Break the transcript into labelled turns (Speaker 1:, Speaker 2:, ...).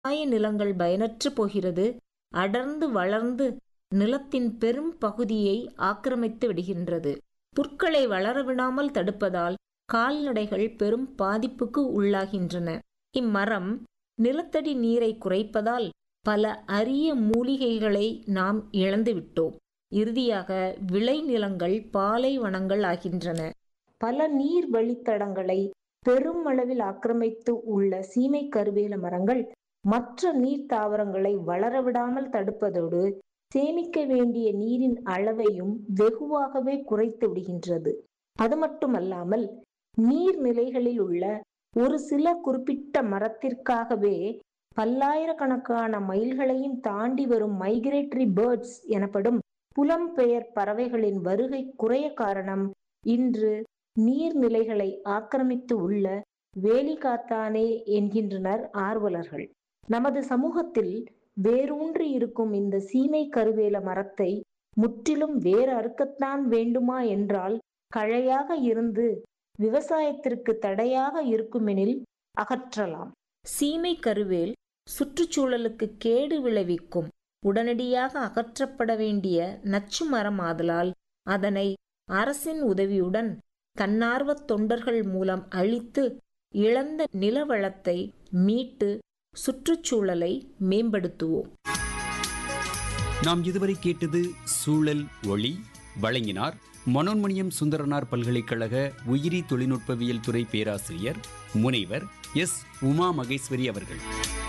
Speaker 1: விவசாய நிலங்கள் பயனற்று போகிறது அடர்ந்து வளர்ந்து நிலத்தின் பெரும் பகுதியை ஆக்கிரமித்து விடுகின்றது புற்களை வளரவிடாமல் தடுப்பதால் கால்நடைகள் பெரும் பாதிப்புக்கு உள்ளாகின்றன இம்மரம் நிலத்தடி நீரை குறைப்பதால் பல அரிய மூலிகைகளை நாம் இழந்துவிட்டோம் இறுதியாக விளைநிலங்கள் பாலைவனங்கள் ஆகின்றன பல நீர் வழித்தடங்களை பெரும் அளவில் ஆக்கிரமித்து உள்ள சீமை கருவேல மரங்கள் மற்ற நீர் தாவரங்களை வளரவிடாமல் தடுப்பதோடு சேமிக்க வேண்டிய நீரின் அளவையும் வெகுவாகவே குறைத்து விடுகின்றது அது மட்டுமல்லாமல் நீர்நிலைகளில் உள்ள ஒரு சில குறிப்பிட்ட மரத்திற்காகவே பல்லாயிரக்கணக்கான மைல்களையும் தாண்டி வரும் மைக்ரேட்டரி பேர்ட்ஸ் எனப்படும் புலம்பெயர் பறவைகளின் வருகை குறைய காரணம் இன்று நீர்நிலைகளை ஆக்கிரமித்து உள்ள வேலிகாத்தானே என்கின்றனர் ஆர்வலர்கள் நமது சமூகத்தில் வேரூன்றி இருக்கும் இந்த சீமை கருவேல மரத்தை முற்றிலும் வேறு அறுக்கத்தான் வேண்டுமா என்றால் கழையாக இருந்து விவசாயத்திற்கு தடையாக இருக்குமெனில் அகற்றலாம் சீமை கருவேல் சுற்றுச்சூழலுக்கு கேடு விளைவிக்கும் உடனடியாக அகற்றப்பட வேண்டிய நச்சு மரம் ஆதலால் அதனை அரசின் உதவியுடன் தன்னார்வ தொண்டர்கள் மூலம் அழித்து இழந்த நிலவளத்தை மீட்டு சுற்றுச்சூழலை மேம்படுத்துவோம்
Speaker 2: நாம் இதுவரை கேட்டது சூழல் ஒளி வழங்கினார் மனோன்மணியம் சுந்தரனார் பல்கலைக்கழக உயிரி தொழில்நுட்பவியல் துறை பேராசிரியர் முனைவர் எஸ் உமா மகேஸ்வரி அவர்கள்